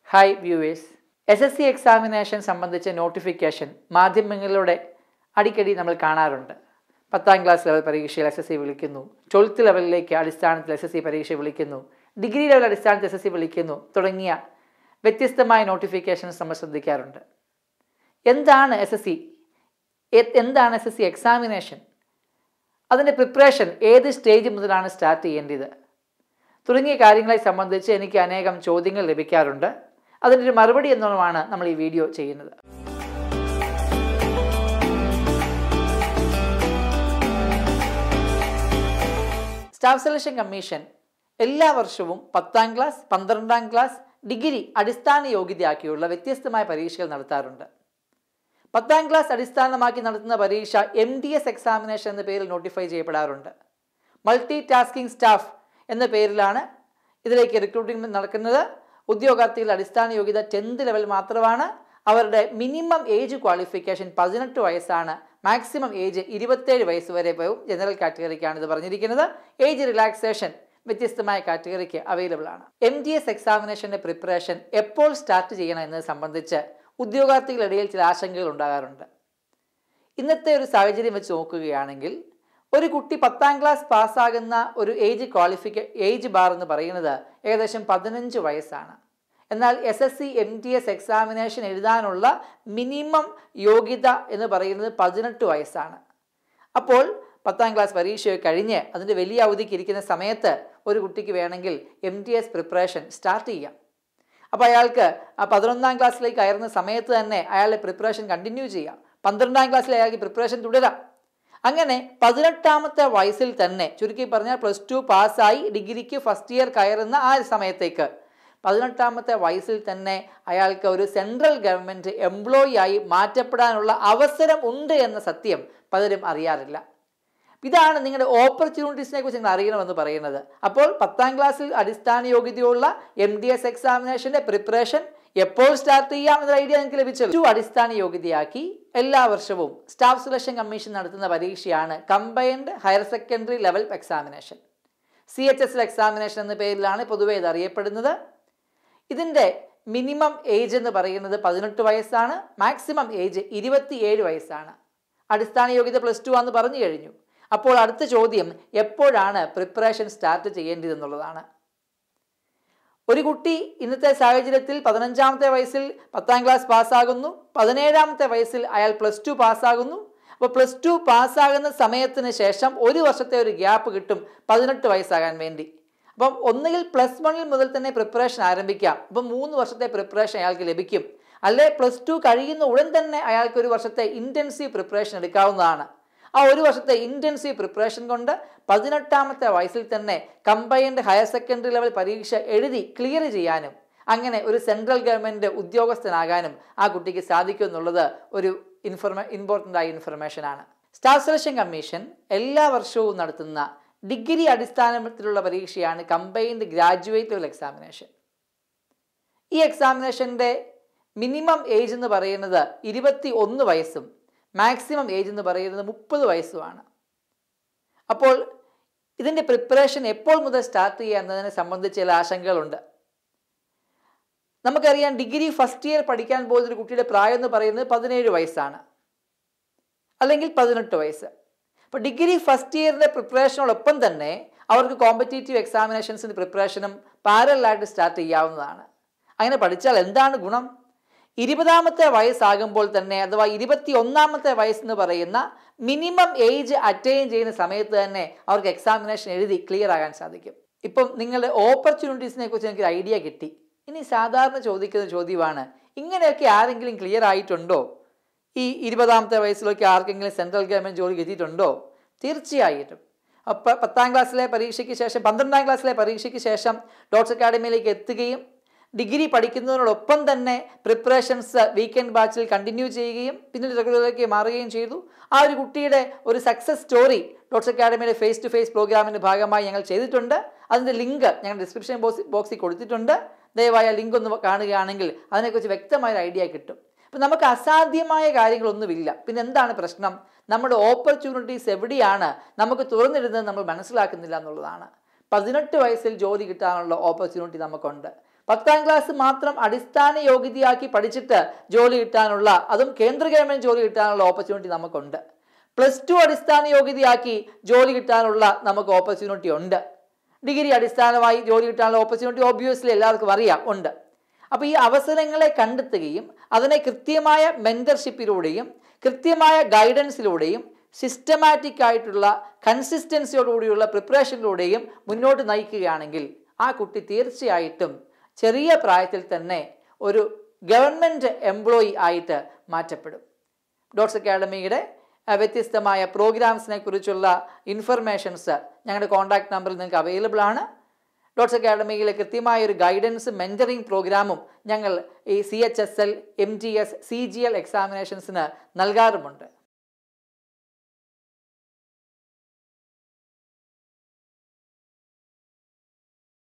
hi viewers S S C examination സംബന്ധിച്ച notification മാധ്യമങ്ങളിലൂടെ അടിക്കടി നമ്മൾ കാണാറുണ്ട് പത്താം ക്ലാസ് ലെവൽ പരീക്ഷയിൽ എസ് എസ് സി വിളിക്കുന്നു ട്വൽത്ത് ലെവലിലേക്ക് അടിസ്ഥാനത്തിൽ എസ് എസ് സി പരീക്ഷ വിളിക്കുന്നു ഡിഗ്രി ലെവൽ അടിസ്ഥാനത്തിൽ എസ് എസ് സി വിളിക്കുന്നു തുടങ്ങിയ വ്യത്യസ്തമായ നോട്ടിഫിക്കേഷൻസ് നമ്മൾ ശ്രദ്ധിക്കാറുണ്ട് എന്താണ് എസ് എസ് സി എന്താണ് എസ് എസ് സി എക്സാമിനേഷൻ അതിൻ്റെ പ്രിപ്പറേഷൻ ഏത് സ്റ്റേജ് മുതലാണ് സ്റ്റാർട്ട് ചെയ്യേണ്ടത് തുടങ്ങിയ കാര്യങ്ങളെ സംബന്ധിച്ച് എനിക്ക് അനേകം ചോദ്യങ്ങൾ ലഭിക്കാറുണ്ട് അതിൻ്റെ ഒരു മറുപടി എന്നുള്ളതാണ് നമ്മൾ ഈ വീഡിയോ ചെയ്യുന്നത് സ്റ്റാഫ് സെലക്ഷൻ കമ്മീഷൻ എല്ലാ വർഷവും പത്താം ക്ലാസ് പന്ത്രണ്ടാം ക്ലാസ് ഡിഗ്രി അടിസ്ഥാന യോഗ്യതയാക്കിയുള്ള വ്യത്യസ്തമായ പരീക്ഷകൾ നടത്താറുണ്ട് പത്താം ക്ലാസ് അടിസ്ഥാനമാക്കി നടത്തുന്ന പരീക്ഷ എം ഡി എസ് എക്സാമിനേഷൻ എന്ന പേരിൽ നോട്ടിഫൈ ചെയ്യപ്പെടാറുണ്ട് മൾട്ടി ടാസ്കിംഗ് സ്റ്റാഫ് എന്ന പേരിലാണ് ഇതിലേക്ക് റിക്രൂട്ടിംഗ് നടക്കുന്നത് ഉദ്യോഗാർത്ഥികളുടെ അടിസ്ഥാന യോഗ്യത ടെൻത്ത് ലെവൽ മാത്രമാണ് അവരുടെ മിനിമം ഏജ് ക്വാളിഫിക്കേഷൻ പതിനെട്ട് വയസ്സാണ് മാക്സിമം ഏജ് ഇരുപത്തേഴ് വയസ്സ് വരെ പോവും ജനറൽ കാറ്റഗറിക്കാണ് ഇത് പറഞ്ഞിരിക്കുന്നത് ഏജ് റിലാക്സേഷൻ വ്യത്യസ്തമായ കാറ്റഗറിക്ക് അവൈലബിൾ ആണ് എം ഡി എസ് എക്സാമിനേഷൻ്റെ പ്രിപ്പറേഷൻ എപ്പോൾ സ്റ്റാർട്ട് ചെയ്യണം എന്നത് സംബന്ധിച്ച് ഉദ്യോഗാർത്ഥികളിടയിൽ ചില ആശങ്കകൾ ഉണ്ടാകാറുണ്ട് ഇന്നത്തെ ഒരു സാഹചര്യം വെച്ച് നോക്കുകയാണെങ്കിൽ ഒരു കുട്ടി പത്താം ക്ലാസ് പാസ്സാകുന്ന ഒരു ഏജ് ക്വാളിഫിക്ക ഏജ് ബാർ എന്ന് പറയുന്നത് ഏകദേശം പതിനഞ്ച് വയസ്സാണ് എന്നാൽ S S C M T S examination എഴുതാനുള്ള മിനിമം യോഗ്യത എന്ന് പറയുന്നത് പതിനെട്ട് വയസ്സാണ് അപ്പോൾ പത്താം ക്ലാസ് പരീക്ഷ കഴിഞ്ഞ് അതിൻ്റെ വലിയ അവധിക്ക് ഇരിക്കുന്ന സമയത്ത് ഒരു കുട്ടിക്ക് വേണമെങ്കിൽ M T S preparation start ചെയ്യാം അപ്പോൾ അയാൾക്ക് ആ പതിനൊന്നാം ക്ലാസ്സിലേക്ക് കയറുന്ന സമയത്ത് തന്നെ അയാളുടെ പ്രിപ്പറേഷൻ കണ്ടിന്യൂ ചെയ്യാം പന്ത്രണ്ടാം ക്ലാസ്സിൽ അയാൾക്ക് പ്രിപ്പറേഷൻ തുടരാം അങ്ങനെ പതിനെട്ടാമത്തെ വയസ്സിൽ തന്നെ ചുരുക്കി പറഞ്ഞാൽ പ്ലസ് ടു പാസ്സായി ഡിഗ്രിക്ക് ഫസ്റ്റ് ഇയർ കയറുന്ന ആ സമയത്തേക്ക് പതിനെട്ടാമത്തെ വയസ്സിൽ തന്നെ അയാൾക്ക് ഒരു സെൻട്രൽ ഗവൺമെൻറ് എംപ്ലോയി ആയി മാറ്റപ്പെടാനുള്ള അവസരം ഉണ്ട് എന്ന സത്യം പലരും അറിയാറില്ല ഇതാണ് നിങ്ങളുടെ ഓപ്പർച്യൂണിറ്റീസിനെ കുറിച്ച് നിങ്ങൾ അറിയണമെന്ന് പറയുന്നത് അപ്പോൾ പത്താം ക്ലാസ്സിൽ അടിസ്ഥാന യോഗ്യതയുള്ള എം ഡി എസ് എക്സാമിനേഷൻ്റെ പ്രിപ്പറേഷൻ എപ്പോൾ സ്റ്റാർട്ട് ചെയ്യാം എന്നൊരു ഐഡിയ നിങ്ങൾക്ക് ലഭിച്ചത് ടു അടിസ്ഥാന യോഗ്യതയാക്കി എല്ലാ വർഷവും സ്റ്റാഫ് സെലക്ഷൻ കമ്മീഷൻ നടത്തുന്ന പരീക്ഷയാണ് combined higher secondary level examination C H S L examination എന്ന പേരിലാണ് പൊതുവെ ഇത് അറിയപ്പെടുന്നത് ഇതിൻ്റെ മിനിമം ഏജ് എന്ന് പറയുന്നത് പതിനെട്ട് വയസ്സാണ് മാക്സിമം ഏജ് ഇരുപത്തിയേഴ് വയസ്സാണ് അടിസ്ഥാന യോഗ്യത പ്ലസ് ടു ആണെന്ന് പറഞ്ഞു കഴിഞ്ഞു അപ്പോൾ അടുത്ത ചോദ്യം എപ്പോഴാണ് പ്രിപ്പറേഷൻ സ്റ്റാർട്ട് ചെയ്യേണ്ടതെന്നുള്ളതാണ് ഒരു കുട്ടി ഇന്നത്തെ സാഹചര്യത്തിൽ പതിനഞ്ചാമത്തെ വയസ്സിൽ പത്താം ക്ലാസ് പാസ്സാകുന്നു പതിനേഴാമത്തെ വയസ്സിൽ അയാൾ പ്ലസ് ടു പാസ്സാകുന്നു അപ്പോൾ പ്ലസ് ടു പാസ്സാകുന്ന സമയത്തിന് ശേഷം ഒരു വർഷത്തെ ഒരു ഗ്യാപ്പ് കിട്ടും പതിനെട്ട് വയസ്സാകാൻ വേണ്ടി അപ്പം ഒന്നുകിൽ പ്ലസ് വണ്ണിൽ മുതൽ തന്നെ പ്രിപ്പറേഷൻ ആരംഭിക്കാം അപ്പം മൂന്ന് വർഷത്തെ പ്രിപ്പറേഷൻ അയാൾക്ക് ലഭിക്കും അല്ലെ പ്ലസ് ടു കഴിയുന്ന ഉടൻ തന്നെ അയാൾക്ക് ഒരു വർഷത്തെ ഇൻറ്റൻസീവ് പ്രിപ്പറേഷൻ എടുക്കാവുന്നതാണ് ആ ഒരു വർഷത്തെ ഇൻറ്റൻസീവ് പ്രിപ്പറേഷൻ കൊണ്ട് പതിനെട്ടാമത്തെ വയസ്സിൽ തന്നെ കമ്പൈൻഡ് ഹയർ സെക്കൻഡറി ലെവൽ പരീക്ഷ എഴുതി ക്ലിയർ ചെയ്യാനും അങ്ങനെ ഒരു സെൻട്രൽ ഗവൺമെൻറ് ഉദ്യോഗസ്ഥനാകാനും ആ കുട്ടിക്ക് സാധിക്കും എന്നുള്ളത് ഒരു ഇൻഫർമേ ഇമ്പോർട്ടൻ്റ് ആയ ഇൻഫർമേഷനാണ് സ്റ്റാഫ് സെലക്ഷൻ കമ്മീഷൻ എല്ലാ വർഷവും നടത്തുന്ന ഡിഗ്രി അടിസ്ഥാനത്തിലുള്ള പരീക്ഷയാണ് കമ്പൈൻഡ് ഗ്രാജുവേറ്റ് ലെവൽ എക്സാമിനേഷൻ ഈ എക്സാമിനേഷൻ്റെ മിനിമം ഏജ് എന്ന് പറയുന്നത് ഇരുപത്തി ഒന്ന് വയസ്സും മാക്സിമം ഏജ് എന്ന് പറയുന്നത് മുപ്പത് വയസ്സുമാണ് അപ്പോൾ ഇതിൻ്റെ പ്രിപ്പറേഷൻ എപ്പോൾ മുതൽ സ്റ്റാർട്ട് ചെയ്യുക എന്നതിനെ സംബന്ധിച്ച് ചില ആശങ്കകളുണ്ട് നമുക്കറിയാം ഡിഗ്രി ഫസ്റ്റ് ഇയർ പഠിക്കാൻ പോകുന്ന ഒരു കുട്ടിയുടെ പ്രായം എന്ന് പറയുന്നത് പതിനേഴ് വയസ്സാണ് അല്ലെങ്കിൽ പതിനെട്ട് വയസ്സ് അപ്പോൾ ഡിഗ്രി ഫസ്റ്റ് ഇയറിൻ്റെ പ്രിപ്പറേഷനോടൊപ്പം തന്നെ അവർക്ക് കോമ്പറ്റേറ്റീവ് എക്സാമിനേഷൻസിൻ്റെ പ്രിപ്പറേഷനും പാരലായിട്ട് സ്റ്റാർട്ട് ചെയ്യാവുന്നതാണ് അങ്ങനെ പഠിച്ചാൽ എന്താണ് ഗുണം ഇരുപതാമത്തെ വയസ്സാകുമ്പോൾ തന്നെ അഥവാ ഇരുപത്തി ഒന്നാമത്തെ വയസ്സെന്ന് പറയുന്ന മിനിമം ഏജ് അറ്റൈൻ ചെയ്യുന്ന സമയത്ത് തന്നെ അവർക്ക് എക്സാമിനേഷൻ എഴുതി ക്ലിയർ ആകാൻ സാധിക്കും ഇപ്പം നിങ്ങളുടെ ഓപ്പർച്യൂണിറ്റീസിനെ കുറിച്ച് എനിക്ക് ഐഡിയ കിട്ടി ഇനി സാധാരണ ചോദിക്കുന്ന ചോദ്യമാണ് ഇങ്ങനെയൊക്കെ ആരെങ്കിലും ക്ലിയർ ആയിട്ടുണ്ടോ ഈ ഇരുപതാമത്തെ വയസ്സിലൊക്കെ ആർക്കെങ്കിലും സെൻട്രൽ ഗവൺമെൻറ് ജോലി കിട്ടിയിട്ടുണ്ടോ തീർച്ചയായിട്ടും അപ്പോൾ പത്താം ക്ലാസ്സിലെ പരീക്ഷയ്ക്ക് ശേഷം പന്ത്രണ്ടാം ക്ലാസ്സിലെ പരീക്ഷയ്ക്ക് ശേഷം ഡോട്ട്സ് അക്കാഡമിയിലേക്ക് എത്തുകയും ഡിഗ്രി പഠിക്കുന്നതിനോടൊപ്പം തന്നെ പ്രിപ്പറേഷൻസ് വീക്കെൻഡ് ബാച്ചിൽ കണ്ടിന്യൂ ചെയ്യുകയും പിന്നീട് റെഗുലറിലേക്ക് മാറുകയും ചെയ്തു ആ ഒരു കുട്ടിയുടെ ഒരു സക്സസ് സ്റ്റോറി ഡോട്ട്സ് അക്കാഡമിയുടെ ഫേസ് ടു ഫേസ് പ്രോഗ്രാമിൻ്റെ ഭാഗമായി ഞങ്ങൾ ചെയ്തിട്ടുണ്ട് അതിൻ്റെ ലിങ്ക് ഞങ്ങൾ ഡിസ്ക്രിപ്ഷൻ ബോക്സ് ബോക്സിൽ കൊടുത്തിട്ടുണ്ട് ദയവായ ലിങ്ക് ഒന്ന് കാണുകയാണെങ്കിൽ അതിനെക്കുറിച്ച് വ്യക്തമായ ഒരു ഐഡിയ കിട്ടും അപ്പം നമുക്ക് അസാധ്യമായ കാര്യങ്ങളൊന്നുമില്ല പിന്നെ എന്താണ് പ്രശ്നം നമ്മുടെ ഓപ്പർച്യൂണിറ്റീസ് എവിടെയാണ് നമുക്ക് തുറന്നിടുന്നത് നമ്മൾ മനസ്സിലാക്കുന്നില്ല എന്നുള്ളതാണ് പതിനെട്ട് വയസ്സിൽ ജോലി കിട്ടാനുള്ള ഓപ്പർച്യൂണിറ്റി നമുക്കുണ്ട് പത്താം ക്ലാസ് മാത്രം അടിസ്ഥാന യോഗ്യതയാക്കി പഠിച്ചിട്ട് ജോലി കിട്ടാനുള്ള അതും കേന്ദ്ര ഗവൺമെൻറ് ജോലി കിട്ടാനുള്ള ഓപ്പർച്യൂണിറ്റി നമുക്കുണ്ട് പ്ലസ് ടു അടിസ്ഥാന യോഗ്യതയാക്കി ജോലി കിട്ടാനുള്ള നമുക്ക് ഓപ്പർച്യൂണിറ്റി ഉണ്ട് ഡിഗ്രി അടിസ്ഥാനമായി ജോലി കിട്ടാനുള്ള ഓപ്പർച്യൂണിറ്റി ഓബ്വിയസ്ലി എല്ലാവർക്കും അറിയാം ഉണ്ട് അപ്പോൾ ഈ അവസരങ്ങളെ കണ്ടെത്തുകയും അതിനെ കൃത്യമായ മെൻറ്റർഷിപ്പിലൂടെയും കൃത്യമായ ഗൈഡൻസിലൂടെയും സിസ്റ്റമാറ്റിക് ആയിട്ടുള്ള കൺസിസ്റ്റൻസിയോടുകൂടിയുള്ള പ്രിപ്പറേഷനിലൂടെയും മുന്നോട്ട് നയിക്കുകയാണെങ്കിൽ ആ കുട്ടി തീർച്ചയായിട്ടും ചെറിയ പ്രായത്തിൽ തന്നെ ഒരു ഗവൺമെൻറ് എംപ്ലോയി ആയിട്ട് മാറ്റപ്പെടും ഡോട്ട്സ് അക്കാഡമിയുടെ അഹ്, വ്യത്യസ്തമായ പ്രോഗ്രാംസിനെ കുറിച്ചുള്ള ഇൻഫർമേഷൻസ് ഞങ്ങളുടെ കോൺടാക്ട് നമ്പറിൽ നിങ്ങൾക്ക് അവൈലബിൾ ആണ് ഡോട്ട്സ് അക്കാഡമിയിലെ കൃത്യമായ ഒരു ഗൈഡൻസ് മെൻറ്ററിംഗ് പ്രോഗ്രാമും ഞങ്ങൾ ഈ C H S L M G S C G L എക്സാമിനേഷൻസിന് നൽകാറുമുണ്ട്